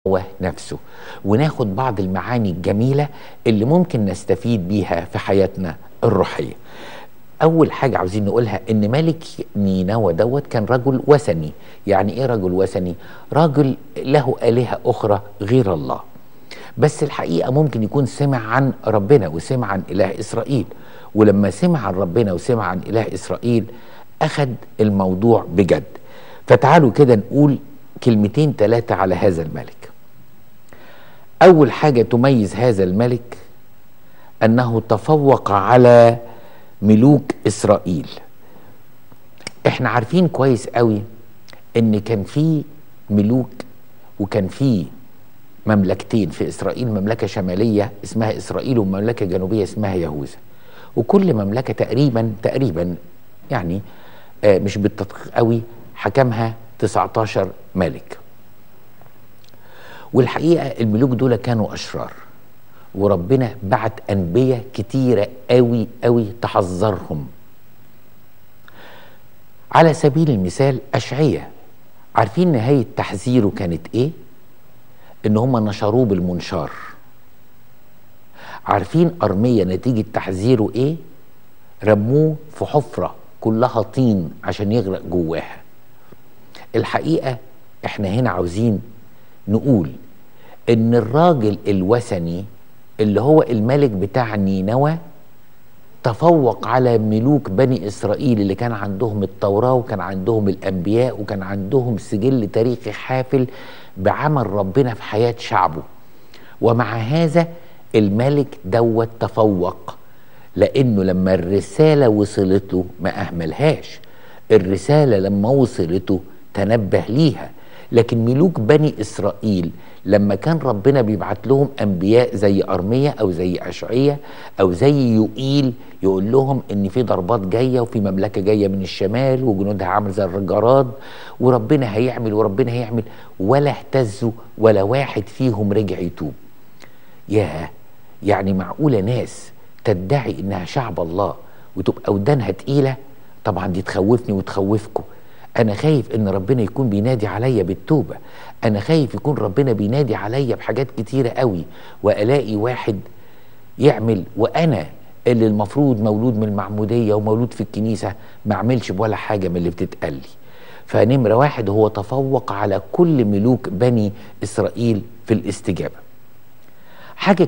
هو نفسه وناخد بعض المعاني الجميلة اللي ممكن نستفيد بيها في حياتنا الروحية أول حاجة عاوزين نقولها إن ملك نينوى دوت كان رجل وثني يعني إيه رجل وثني؟ راجل له آلهة أخرى غير الله بس الحقيقة ممكن يكون سمع عن ربنا وسمع عن إله إسرائيل ولما سمع عن ربنا وسمع عن إله إسرائيل أخد الموضوع بجد فتعالوا كده نقول كلمتين ثلاثة على هذا الملك أول حاجة تميز هذا الملك أنه تفوق على ملوك إسرائيل احنا عارفين كويس قوي ان كان في ملوك وكان في مملكتين في اسرائيل مملكه شماليه اسمها اسرائيل ومملكه جنوبيه اسمها يهوذا وكل مملكه تقريبا تقريبا يعني آه مش بالتدقيق قوي حكمها 19 ملك والحقيقه الملوك دول كانوا اشرار وربنا بعت انبياء كتيره قوي قوي تحذرهم على سبيل المثال اشعياء عارفين نهايه تحذيره كانت ايه ان هم نشروه بالمنشار عارفين ارميه نتيجه تحذيره ايه رموه في حفره كلها طين عشان يغرق جواها الحقيقه احنا هنا عاوزين نقول ان الراجل الوثني اللي هو الملك بتاع نينوى تفوق على ملوك بني اسرائيل اللي كان عندهم التوراه وكان عندهم الانبياء وكان عندهم سجل تاريخي حافل بعمل ربنا في حياه شعبه ومع هذا الملك دوت تفوق لانه لما الرساله وصلته ما اهملهاش الرساله لما وصلته تنبه ليها لكن ملوك بني اسرائيل لما كان ربنا بيبعت لهم انبياء زي ارميا او زي اشعيا او زي يوئيل يقول لهم ان في ضربات جايه وفي مملكه جايه من الشمال وجنودها عامل زي الجراد وربنا هيعمل وربنا هيعمل ولا اهتزوا ولا واحد فيهم رجع يتوب ياه يعني معقوله ناس تدعي انها شعب الله وتبقى ودانها تقيله طبعا دي تخوفني وتخوفكم انا خايف ان ربنا يكون بينادي عليا بالتوبه انا خايف يكون ربنا بينادي عليا بحاجات كتيره قوي والاقي واحد يعمل وانا اللي المفروض مولود من المعموديه ومولود في الكنيسه ما اعملش ولا حاجه من اللي بتتقال لي فنمره واحد هو تفوق على كل ملوك بني اسرائيل في الاستجابه حاجه